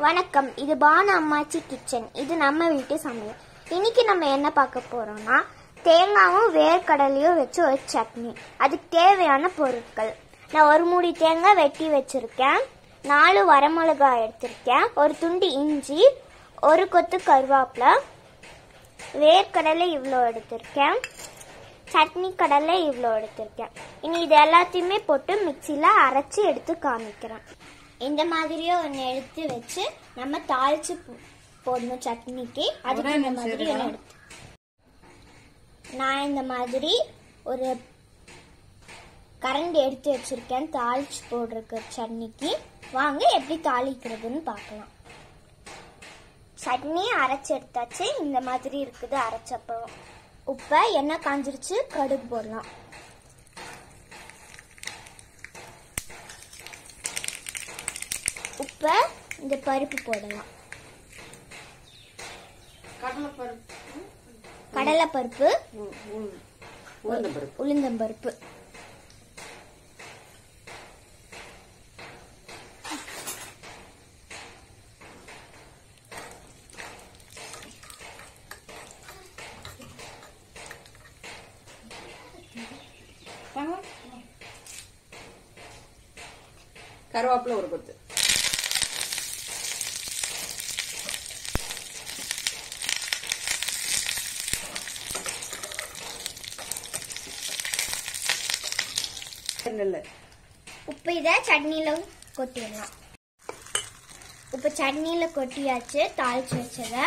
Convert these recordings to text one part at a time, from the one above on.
வணக்கம் இது பானு அம்மாச்சி கிச்சன் இது நம்ம வீட்டு சமையல் இன்னைக்கு நம்ம என்ன பார்க்க போறோம்னா தேங்காவும் வேர்க்கடலையும் வச்சு ஒரு சட்னி அதுக்கு தேவையான பொருட்கள் நான் ஒரு மூடி தேங்காய் வெட்டி வச்சிருக்கேன் நாலு வரமிளகாய் எடுத்திருக்கேன் ஒரு துண்டு இஞ்சி ஒரு கொத்து கருவேப்பிலை வேர்க்கடலை இவ்வளோ எடுத்திருக்கேன் சட்னி கடலை இவ்வளோ எடுத்திருக்கேன் இனி இது எல்லாத்தையுமே போட்டு மிக்சியில் அரைச்சி எடுத்து காமிக்கிறேன் இந்த மாதிரியே ஒன்று எடுத்து வச்சு நம்ம தாளிச்சு போ- போடணும் சட்னிக்கு அதுக்கு இந்த மாதிரி ஒன்று எடுத்து நான் இந்த மாதிரி ஒரு கரண்டி எடுத்து வச்சிருக்கேன் தாளிச்சு போடுறதுக்கு சட்னிக்கு வாங்க எப்படி தாளிக்கிறதுன்னு பார்க்கலாம் சட்னி அரைச்சு எடுத்தாச்சு இந்த மாதிரி இருக்குது அரைச்சப்பறம் உப்பை எண்ணெய் காஞ்சிருச்சு கடுகு போடலாம் உப்பை இந்த பருப்பு போடலாம் கடலைப்பருப்பு கடலை பருப்பு உளுந்தம்பருப்பு உளுந்தம்பருப்பு கருவேப்பிலை ஒரு கொத்து நெல்லு உப்பு இதை சட்னியில் கொட்டிடலாம் உப்பு சட்னியில் கொட்டியாச்சு தாளிச்சு வச்சதை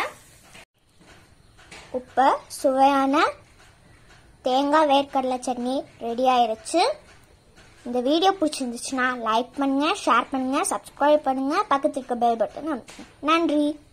உப்பு சுவையான தேங்காய் வேர்க்கடலை சட்னி ரெடி ஆயிருச்சு இந்த வீடியோ பிடிச்சிருந்துச்சுன்னா லைக் பண்ணுங்க ஷேர் பண்ணுங்க சப்ஸ்கிரைப் பண்ணுங்க பக்கத்துக்கு பெல் பட்டன் அமுத்துங்க நன்றி